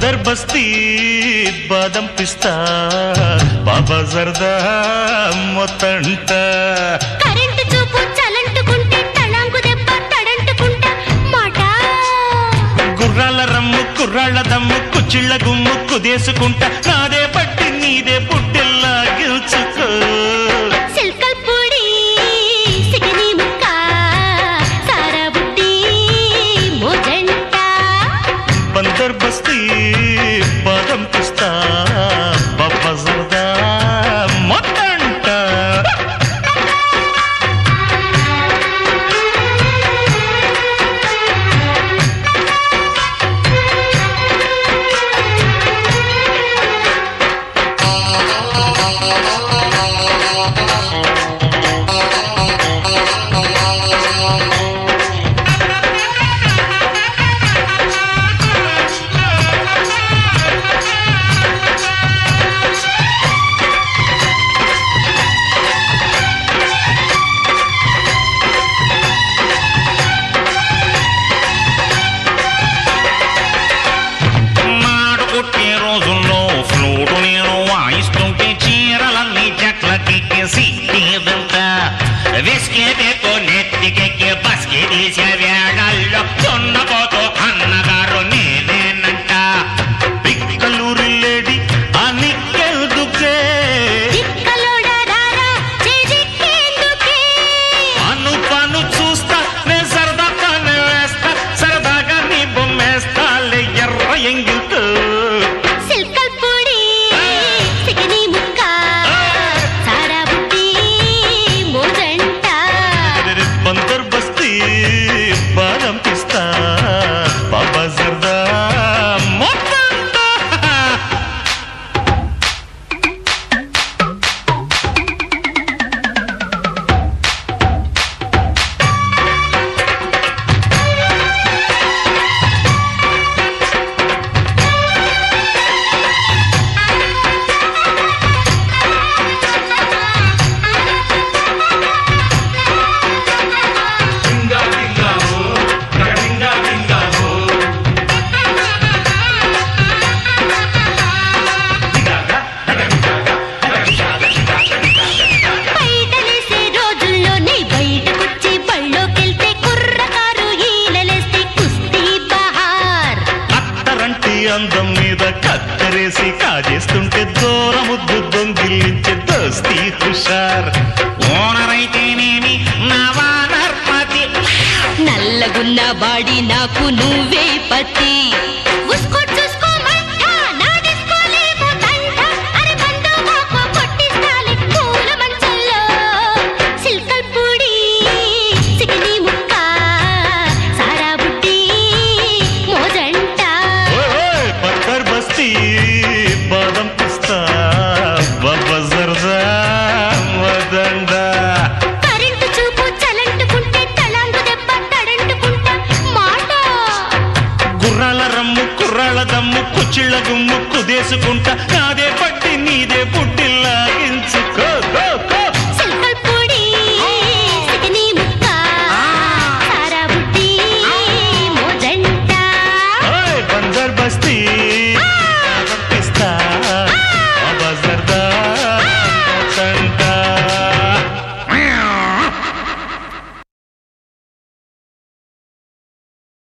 బందర్ బస్తీ బాదం పిస్తా బాబా జర్దా మొత్తంట కరెంటు చూపు చలంటుకుంటే తళాంకు దెబ్బ తడంటుకుంటా మాట గుర్రాల రమ్ము కుర్రాళ్ళ దమ్ము కుచ్చిళ్ళ గుమ్ము కుదేసుకుంటా నాదే పట్టి నీదే పుట్టెల్లా గెలుచుకో సిల్కల్ పొడి సిగని ముక్క సారా బుట్టి మోజంట బందర్ బస్తీ బాదం పిస్తా బాబా జర్దా మొత్తంట నాడు కొట్టే రోజుల్లో ఫ్లూటు నేను వాయిస్తుంటే చీరలన్నీ చెట్లకెక్కేసి తీదంట విస్కేటేతో నెత్తికెక్కి బస్కి తీసే వేళల్లో చున్నపోతూ అన్నగారు నేనేనంట పిక్కలూరి లేడి అనికెందుకే చిక్కలోడ రారా చేజిక్కేందుకే అను పను చూస్తా నే సరదా పని వేస్తా సరదాగా నీ బొమ్మేస్తాలే ఎర్ర ఎంగిల్తో సిల్కల్ పొడి సిగని ముక్క సారా బుట్టి మోజంట బందర్ బస్తీ బాదం పిస్తా బాబా జర్దా మొత్తంతా బయటలేసే రోజుల్లోనే బయటకొచ్చి బళ్ళోకెళ్తే కుర్రకారు ఈలలేస్తే కుస్తీ బహార్ అత్తరంటి అందం మీద కత్తరేసి కాజేస్తుంటే దూరముద్దు దొంగిలించే దోస్తీ హుషార్ ఓనర్ అయితేనేమి నా వానర్పతి నల్లగున్న బాడి నాకు నువ్వే పతి ఉస్కో